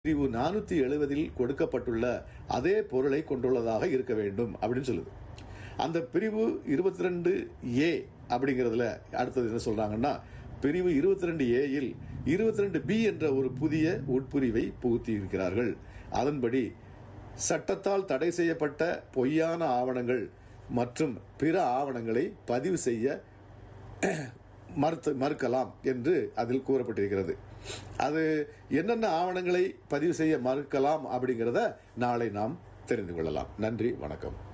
பிரிவு நானூத்தி எழுபதில் கொடுக்கப்பட்டுள்ள அதே பொருளை கொண்டுள்ளதாக இருக்க வேண்டும் அப்படின்னு சொல்லுது அந்த பிரிவு இருபத்தி ரெண்டு ஏ அப்படிங்கிறதுல அடுத்தது என்ன சொல்றாங்கன்னா பிரிவு இருபத்தி ரெண்டு ஏயில் இருபத்தி ரெண்டு பி என்ற ஒரு புதிய உட்பிரிவை புகுத்தி இருக்கிறார்கள் அதன்படி சட்டத்தால் தடை செய்யப்பட்ட பொய்யான ஆவணங்கள் மற்றும் பிற ஆவணங்களை பதிவு செய்ய மறுத்து மறுக்கலாம் என்று அதில் கூறப்பட்டிருக்கிறது அது என்னென்ன ஆவணங்களை பதிவு செய்ய மறுக்கலாம் அப்படிங்கிறத நாளை நாம் தெரிந்து கொள்ளலாம் நன்றி வணக்கம்